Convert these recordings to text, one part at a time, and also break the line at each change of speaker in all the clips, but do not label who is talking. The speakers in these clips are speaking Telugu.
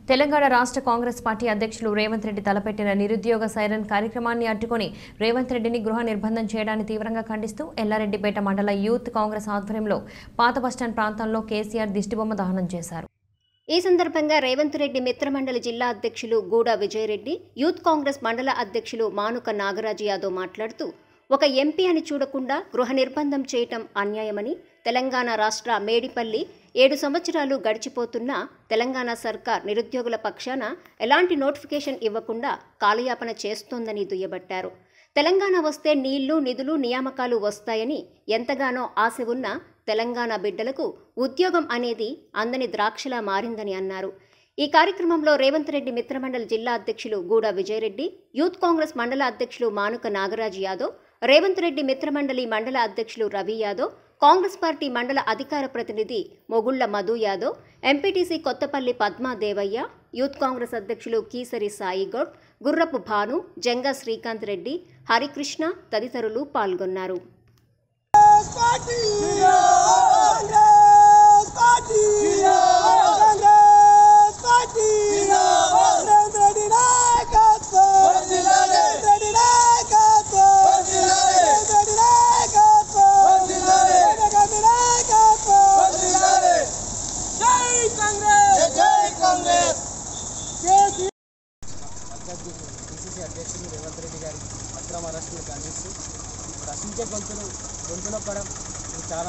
తెలంగాణ రాష్ట్ర కాంగ్రెస్ పార్టీ అధ్యక్షులు రేవంత్ రెడ్డి తలపెట్టిన నిరుద్యోగ సైరన్ కార్యక్రమాన్ని అడ్డుకొని రేవంత్ రెడ్డిని గృహ నిర్బంధం చేయడాన్ని తీవ్రంగా ఖండిస్తూ ఎల్లారెడ్డిపేట మండల యూత్ కాంగ్రెస్ ఆధ్వర్యంలో పాత బస్టాండ్ ప్రాంతంలో కేసీఆర్ దిష్టిబొమ్మ దహనం చేశారు
ఈ సందర్భంగా రేవంత్ రెడ్డి మిత్రమండలి జిల్లా అధ్యక్షులు గూడా విజయరెడ్డి యూత్ కాంగ్రెస్ మండల అధ్యక్షులు మానుక నాగరాజు యాదవ్ మాట్లాడుతూ ఒక ఎంపీ అని చూడకుండా గృహ నిర్బంధం చేయటం అన్యాయమని తెలంగాణ రాష్ట్ర మేడిపల్లి ఏడు సంవత్సరాలు గడిచిపోతున్నా తెలంగాణ సర్కార్ నిరుద్యోగుల పక్షాన ఎలాంటి నోటిఫికేషన్ ఇవ్వకుండా కాలయాపన చేస్తోందని దుయ్యబట్టారు తెలంగాణ వస్తే నీళ్లు నిధులు నియామకాలు వస్తాయని ఎంతగానో ఆశ ఉన్న తెలంగాణ బిడ్డలకు ఉద్యోగం అనేది అందని ద్రాక్షలా మారిందని అన్నారు ఈ కార్యక్రమంలో రేవంత్ రెడ్డి మిత్రమండలి జిల్లా అధ్యక్షులు గూడా విజయరెడ్డి యూత్ కాంగ్రెస్ మండల అధ్యక్షులు మానుక నాగరాజు యాదవ్ రేవంత్ రెడ్డి మిత్రమండలి మండల అధ్యక్షులు రవి యాదవ్ కాంగ్రెస్ పార్టీ మండల అధికార ప్రతినిధి మొగుళ్ల మధు యాదవ్ ఎంపీటీసీ కొత్తపల్లి పద్మా దేవయ్య యూత్ కాంగ్రెస్ అధ్యక్షులు కీసరి సాయిగౌడ్ గుర్రపు భాను జంగా శ్రీకాంత్ రెడ్డి హరికృష్ణ తదితరులు పాల్గొన్నారు
party Congress party Congress party Revanth Reddy నాయకత్వం రేవంత్ రెడ్డి నాయకత్వం రేవంత్ రెడ్డి నాయకత్వం రేవంత్ రెడ్డి నాయకత్వం జై కాంగ్రెస్ జై కాంగ్రెస్ కేసీ
అధ్యక్షుడు పిసిసి అధ్యక్షులు రేవంత్ రెడ్డి గారి అక్రమ అరెస్టులు ఖండిస్తూ ప్రశ్నించే గొంతులు గొంతు నొక్కడం ఇది చాలా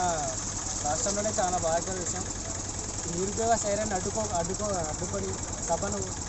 రాష్ట్రంలోనే చాలా బాధాకర విషయం ఈ నిరుద్యోగ సైరాన్ని అడ్డుకో అడ్డుకో అడ్డుకొని సభను